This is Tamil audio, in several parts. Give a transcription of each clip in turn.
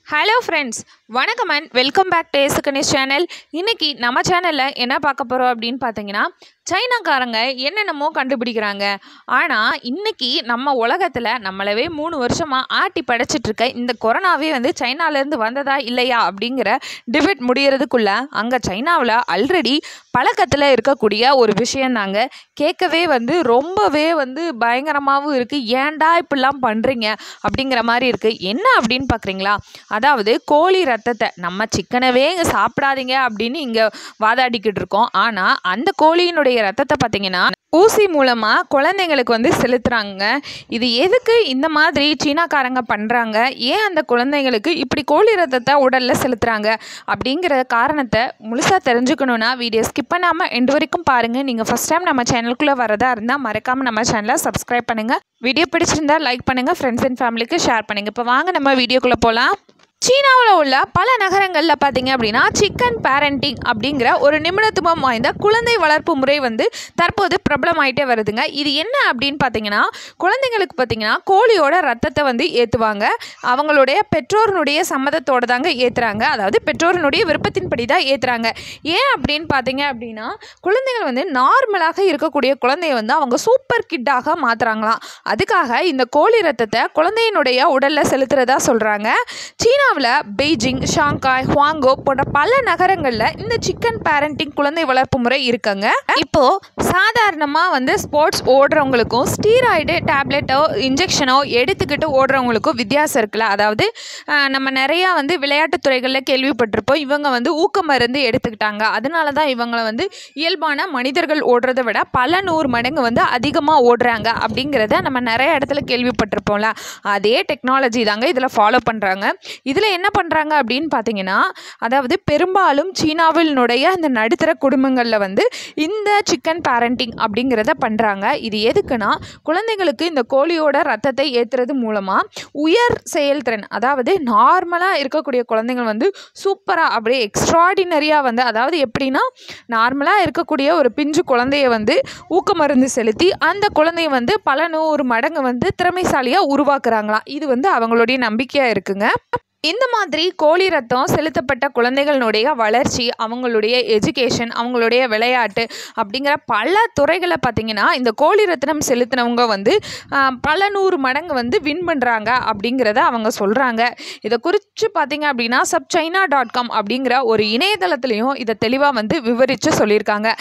ஹலோ ஃப்ரெண்ட்ஸ் வணக்கம் and welcome back to Yesu Ganesh channel இன்னைக்கு நம்ம சேனலில் என்ன பார்க்க போகிறோம் அப்படின்னு பார்த்தீங்கன்னா சைனாக்காரங்க என்னென்னமோ கண்டுபிடிக்கிறாங்க ஆனால் இன்னைக்கு நம்ம உலகத்தில் நம்மளவே மூணு வருஷமாக ஆட்டி படைச்சிட்டு இருக்க இந்த கொரோனாவே வந்து சைனாலேருந்து வந்ததா இல்லையா அப்படிங்கிற டிபேட் முடியறதுக்குள்ள அங்கே சைனாவில் ஆல்ரெடி பழக்கத்தில் இருக்கக்கூடிய ஒரு விஷயந்தாங்க கேட்கவே வந்து ரொம்பவே வந்து பயங்கரமாகவும் இருக்குது ஏன்டா இப்படிலாம் பண்ணுறீங்க அப்படிங்கிற மாதிரி இருக்குது என்ன அப்படின்னு பார்க்குறீங்களா அதாவது கோழி ரத்தத்தை நம்ம சிக்கனவே இங்கே சாப்பிடாதீங்க அப்படின்னு இங்கே வாதாடிக்கிட்டு இருக்கோம் ஆனால் அந்த கோழியினுடைய ரத்தத்தை பார்த்தீங்கன்னா ஊசி மூலமாக குழந்தைங்களுக்கு வந்து செலுத்துகிறாங்க இது எதுக்கு இந்த மாதிரி சீனாக்காரங்க பண்ணுறாங்க ஏன் அந்த குழந்தைங்களுக்கு இப்படி கோழி ரத்தத்தை உடலில் செலுத்துகிறாங்க அப்படிங்கிற காரணத்தை முழுசாக தெரிஞ்சுக்கணுன்னா வீடியோ ஸ்கிப் பண்ணாமல் எண்டு வரைக்கும் பாருங்கள் நீங்கள் ஃபஸ்ட் டைம் நம்ம சேனலுக்குள்ளே வரதா இருந்தால் மறக்காமல் நம்ம சேனலை சப்ஸ்கிரைப் பண்ணுங்கள் வீடியோ பிடிச்சிருந்தா லைக் பண்ணுங்கள் ஃப்ரெண்ட்ஸ் அண்ட் ஃபேமிலிக்கு ஷேர் பண்ணுங்கள் இப்போ வாங்க நம்ம வீடியோக்குள்ளே போகலாம் சீனாவில் உள்ள பல நகரங்களில் பார்த்தீங்க அப்படின்னா சிக்கன் பேரண்டிங் அப்படிங்கிற ஒரு நிபுணத்துவம் வாய்ந்த குழந்தை வளர்ப்பு முறை வந்து தற்போது பிரபலமாயிட்டே வருதுங்க இது என்ன அப்படின்னு பார்த்தீங்கன்னா குழந்தைங்களுக்கு பார்த்தீங்கன்னா கோழியோட ரத்தத்தை வந்து ஏற்றுவாங்க அவங்களுடைய பெற்றோருனுடைய சம்மதத்தோடு தாங்க ஏற்றுறாங்க அதாவது பெற்றோருனுடைய விருப்பத்தின்படி தான் ஏற்றுறாங்க ஏன் அப்படின்னு பார்த்தீங்க அப்படின்னா குழந்தைகள் வந்து நார்மலாக இருக்கக்கூடிய குழந்தைய வந்து அவங்க சூப்பர் கிட்டாக மாற்றுறாங்களாம் அதுக்காக இந்த கோழி ரத்தத்தை குழந்தையினுடைய உடலில் செலுத்துறதா சொல்கிறாங்க சீனாவில் பெய்ஜிங் ஷாங்காய் ஹுவாங்கோ போன்ற பல நகரங்களில் இந்த சிக்கன் பேரண்டிங் குழந்தை வளர்ப்பு முறை இருக்குங்க இப்போ சாதாரணமாக வந்து ஸ்போர்ட்ஸ் ஓடுறவங்களுக்கும் ஸ்டீராய்டு டேப்லெட்டோ இன்ஜெக்ஷனோ எடுத்துக்கிட்டு ஓடுறவங்களுக்கும் வித்தியாசம் இருக்குல்ல அதாவது ஆஹ், நம்ம நிறையா வந்து விளையாட்டுத் துறைகளில் கேள்விப்பட்டிருப்போம் இவங்க வந்து ஊக்க மருந்து எடுத்துக்கிட்டாங்க அதனால தான் இவங்களை வந்து இயல்பான மனிதர்கள் ஓடுறதை விட பல நூறு மடங்கு வந்து அதிகமாக ஓடுறாங்க அப்படிங்கிறத நம்ம நிறைய இடத்துல கேள்விப்பட்டிருப்போம்ல அதே டெக்னாலஜி தாங்க இதில் ஃபாலோ பண்ணுறாங்க இதில் என்ன பண்ணுறாங்க அப்படின்னு பார்த்தீங்கன்னா அதாவது பெரும்பாலும் சீனாவினுடைய அந்த நடுத்தர குடும்பங்களில் வந்து இந்த சிக்கன் பேரண்டிங் அப்படிங்கிறத பண்ணுறாங்க இது எதுக்குன்னா குழந்தைங்களுக்கு இந்த கோழியோட ரத்தத்தை ஏற்றுறது மூலமாக உயர் செயல்திறன் அதாவது நார்மலாக இருக்கக்கூடிய குழந்தைங்கள் வந்து சூப்பராக அப்படியே எக்ஸ்ட்ராடினரியாக வந்து அதாவது எப்படின்னா நார்மலாக இருக்கக்கூடிய ஒரு பிஞ்சு குழந்தைய வந்து ஊக்க மருந்து செலுத்தி அந்த குழந்தைய வந்து பல நூறு மடங்கு வந்து திறமைசாலியாக உருவாக்குறாங்களாம் இது வந்து அவங்களுடைய நம்பிக்கையாக இருக்குங்க இந்த மாதிரி கோழி ரத்தம் செலுத்தப்பட்ட குழந்தைகளுடைய வளர்ச்சி அவங்களுடைய எஜுகேஷன் அவங்களுடைய விளையாட்டு அப்படிங்கிற பல துறைகளை பார்த்தீங்கன்னா இந்த கோழி ரத்தனம் செலுத்தினவங்க வந்து ஆஹ், பல நூறு மடங்கு வந்து வின் பண்ணுறாங்க அப்படிங்கிறத அவங்க சொல்கிறாங்க இதை குறித்து பார்த்தீங்க அப்படின்னா சப் சைனா டாட் காம் அப்படிங்கிற ஒரு இணையதளத்துலேயும் இதை தெளிவாக வந்து விவரித்து சொல்லியிருக்காங்க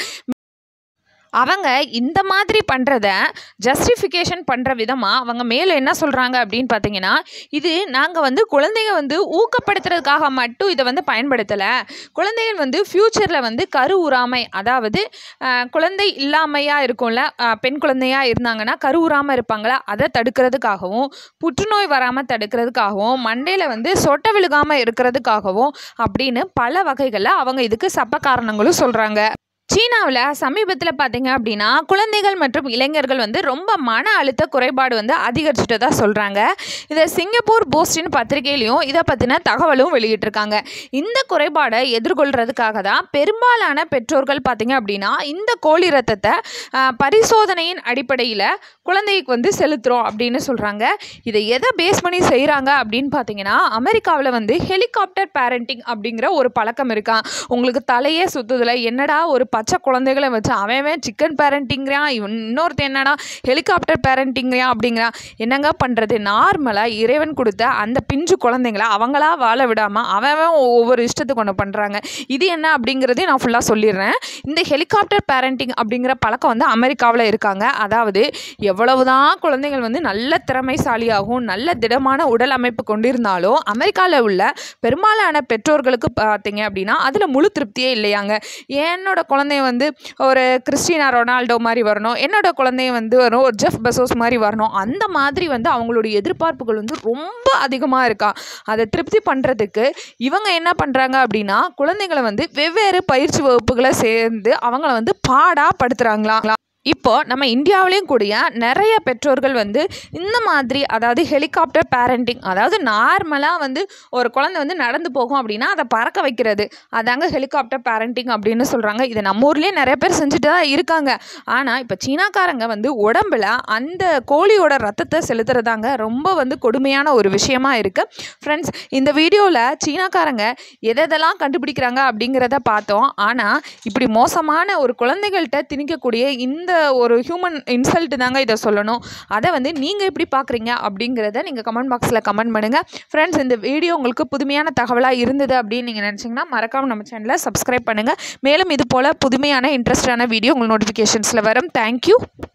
அவங்க இந்த மாதிரி பண்ணுறத ஜஸ்டிஃபிகேஷன் பண்ணுற விதமாக அவங்க மேலே என்ன சொல்கிறாங்க அப்படின்னு பார்த்தீங்கன்னா இது நாங்கள் வந்து குழந்தைங்க வந்து ஊக்கப்படுத்துறதுக்காக மட்டும் இதை வந்து பயன்படுத்தலை குழந்தைகள் வந்து ஃப்யூச்சரில் வந்து கரு உறாமை அதாவது ஆஹ், குழந்தை இல்லாமையாக இருக்கும்ல ஆஹ், பெண் குழந்தையாக இருந்தாங்கன்னா கரு உறாமல் இருப்பாங்களா அதை தடுக்கிறதுக்காகவும் புற்றுநோய் வராமல் தடுக்கிறதுக்காகவும் மண்டையில் வந்து சொட்டை விழுகாமல் இருக்கிறதுக்காகவும் அப்படின்னு பல வகைகளில் அவங்க இதுக்கு சப்ப காரணங்களும் சொல்கிறாங்க சீனாவில் சமீபத்தில் பார்த்தீங்க அப்படின்னா குழந்தைகள் மற்றும் இளைஞர்கள் வந்து ரொம்ப மன அழுத்த குறைபாடு வந்து அதிகரிச்சுட்டதா சொல்கிறாங்க இதை சிங்கப்பூர் போஸ்டின் பத்திரிகையிலையும் இதை பற்றின தகவலும் வெளியிட்டிருக்காங்க இந்த குறைபாடை எதிர்கொள்கிறதுக்காக தான் பெரும்பாலான பெற்றோர்கள் பார்த்தீங்க அப்படின்னா இந்த கோழி ரத்தத்தை ஆஹ், பரிசோதனையின் அடிப்படையில் குழந்தைக்கு வந்து செலுத்துகிறோம் அப்படின்னு சொல்கிறாங்க இதை எதை பேஸ் பண்ணி செய்கிறாங்க அப்படின்னு பார்த்தீங்கன்னா அமெரிக்காவில் வந்து ஹெலிகாப்டர் பேரண்டிங் அப்படிங்கிற ஒரு பழக்கம் இருக்கான் உங்களுக்கு தலையே சுத்துதுல என்னடா ஒரு பச்சை குழந்தைகளை வச்சு அவன் அவன் சிக்கன் பேரண்டிங்கிறான் இவன் இன்னொருத்தன் என்னடா ஹெலிகாப்டர் பேரண்டிங்கிறான் அப்படிங்கிறான் என்னங்க பண்ணுறது நார்மலாக இறைவன் கொடுத்த அந்த பிஞ்சு குழந்தைங்கள அவங்களா வாழ விடாமல் அவன் அவன் ஒவ்வொரு இஷ்டத்துக்கு ஒன்று பண்ணுறாங்க இது என்ன அப்படிங்கிறதையும் நான் ஃபுல்லாக சொல்லிடுறேன் இந்த ஹெலிகாப்டர் பேரண்டிங் அப்படிங்கிற பழக்கம் வந்து அமெரிக்காவில் இருக்காங்க அதாவது எவ்வளவுதான் குழந்தைகள் வந்து நல்ல திறமைசாலியாகவும் நல்ல திடமான உடல் அமைப்பு கொண்டிருந்தாலும் அமெரிக்காவில் உள்ள பெரும்பாலான பெற்றோர்களுக்கு பார்த்தீங்க அப்படின்னா அதில் முழு திருப்தியே இல்லையாங்க என்னோட குழந்தைய வந்து ஒரு கிறிஸ்டினா ரொனால்டோ மாதிரி வரணும் என்னோட குழந்தைய வந்து வரும் ஒரு ஜெஃப் பெசோஸ் மாதிரி வரணும் அந்த மாதிரி வந்து அவங்களுடைய எதிர்பார்ப்புகள் வந்து ரொம்ப அதிகமாக இருக்கா அதை திருப்தி பண்ணுறதுக்கு இவங்க என்ன பண்ணுறாங்க அப்படின்னா குழந்தைகளை வந்து வெவ்வேறு பயிற்சி வகுப்புகளை சேர்ந்து அவங்கள வந்து பாடாக படுத்துகிறாங்களாம் இப்போ நம்ம இந்தியாவிலையும் கூடிய நிறைய பெற்றோர்கள் வந்து இந்த மாதிரி அதாவது ஹெலிகாப்டர் பேரண்டிங் அதாவது நார்மலாக வந்து ஒரு குழந்தை வந்து நடந்து போகும் அப்படின்னா அதை பறக்க வைக்கிறது அதாங்க ஹெலிகாப்டர் பேரண்டிங் அப்படின்னு சொல்கிறாங்க இது நம்ம ஊர்லேயே நிறைய பேர் செஞ்சுட்டு தான் இருக்காங்க ஆனால் இப்போ சீனாக்காரங்க வந்து உடம்புல அந்த கோழியோட ரத்தத்தை செலுத்துறதாங்க ரொம்ப வந்து கொடுமையான ஒரு விஷயமா இருக்குது ஃப்ரெண்ட்ஸ் இந்த வீடியோவில் சீனாக்காரங்க எதெல்லாம் கண்டுபிடிக்கிறாங்க அப்படிங்கிறத பார்த்தோம் ஆனால் இப்படி மோசமான ஒரு குழந்தைகள்கிட்ட திணிக்கக்கூடிய இந்த ஒரு ஹியூமன் இன்சல்ட் தாங்க இதை சொல்லணும் அதை வந்து நீங்கள் எப்படி பார்க்குறீங்க அப்படிங்கிறத நீங்கள் கமெண்ட் பாக்ஸில் கமெண்ட் பண்ணுங்கள் ஃப்ரெண்ட்ஸ் இந்த வீடியோ உங்களுக்கு புதுமையான தகவலாக இருந்தது அப்படின்னு நீங்கள் நினச்சிங்கன்னா மறக்காமல் நம்ம சேனலை சப்ஸ்கிரைப் பண்ணுங்கள் மேலும் இது போல் புதுமையான இன்ட்ரெஸ்டான வீடியோ உங்கள் நோட்டிஃபிகேஷன்ஸில் வரும் தேங்க்யூ